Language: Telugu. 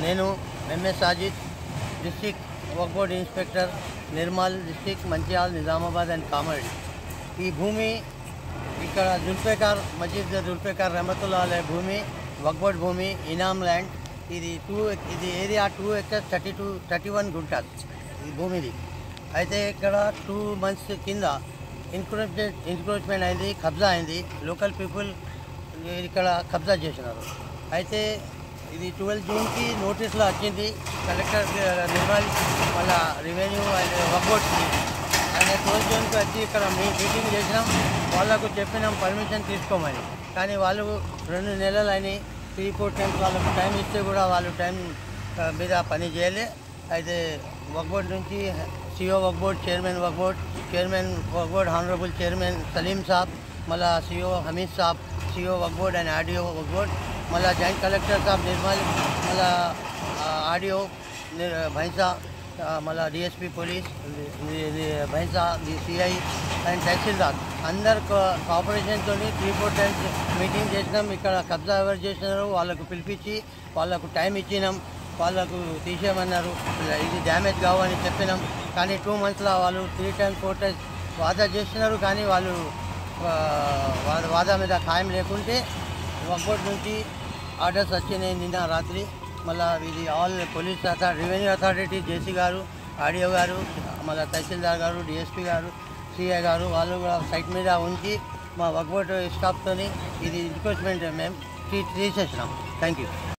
నేను ఎంఎస్ సాజిద్ డిస్టిక్ వర్క్ board inspector Nirmal district Mancherial Nizamabad and Kamareddy ఈ భూమి ఇక్కడ జుల్ఫేకార్ మజీద్ జుల్ఫేకార్ రహమతుల్లా అలే భూమి వక్ బోర్డ్ భూమి ఇనామ్ ల్యాండ్ ఇది టూ ఇది area two acres thirty two thirty one guntas ఈ భూమిది అయితే ఇక్కడ టూ మంత్స్ కింద ఎన్క్రోచ్మెంట్ ఎన్క్రోచ్మెంట్ అయింది కబ్జా అయింది లోకల్ పీపుల్ ఇక్కడ కబ్జా చేసినారు అయితే ఇది ట్వెల్వ్ జూన్కి నోటీసులో వచ్చింది కలెక్టర్ నిర్మల్ మళ్ళా రెవెన్యూ అండ్ వక్బోర్డ్కి ఆయన ట్వెల్వ్ జూన్కి వచ్చి ఇక్కడ మీ మీటింగ్ చేసినాం వాళ్ళకు చెప్పినాం పర్మిషన్ తీసుకోమని కానీ వాళ్ళు రెండు నెలలు అని త్రీ ఫోర్ టైమ్స్ వాళ్ళకు టైం ఇస్తే కూడా వాళ్ళు టైం ఆ, మీద పని చేయలే అయితే వక్బోర్డ్ నుంచి CO Waqf board chairman Waqf board chairman Waqf board honourable chairman Salim Saab మళ్ళా CO Hameed Saab CO Waqf board and RDO Waqf board మళ్ళా జాయింట్ కలెక్టర్ సాబ్ నిర్మల్ మళ్ళా ఆ, ఆడియో నిర్- భైంసా ఆ, మళ్ళా డిఎస్పీ పోలీస్ ని- ని- భైంసా సిఐ అండ్ తహసీల్దార్ అందరు కోఆపరేషన్తో త్రీ ఫోర్ టైమ్స్ మీటింగ్ చేసినాం ఇక్కడ కబ్జా ఎవరు చేసినారో వాళ్ళకు పిలిపించి వాళ్ళకు టైం ఇచ్చినాం వాళ్ళకు తీసేయమన్నారు ఇలా ఇది డ్యామేజ్ కావని చెప్పినాం కానీ టూ మంత్స్లో వాళ్ళు త్రీ టైమ్స్ ఫోర్ టైమ్స్ వాదా చేస్తున్నారు కానీ వాళ్ళు ఆ, వా- వాదా మీద ఖాయం లేకుంటే వక్బోర్డ్ నుంచి ఆర్డర్స్ వచ్చినాయి నిన్న రాత్రి మళ్ళా ఇది all police authority revenue authority JC గారు ఆడియో గారు మళ్ళీ తహసీల్దార్ గారు డిఎస్పీ గారు సిఐ గారు వాళ్ళు కూడా సైట్ మీద ఉంచి మా వక్బోర్డ్ స్టాఫ్తోని ఇది రిక్వెస్ట్మెంట్ మేము తీ- తీసేసినాం థ్యాంక్ యూ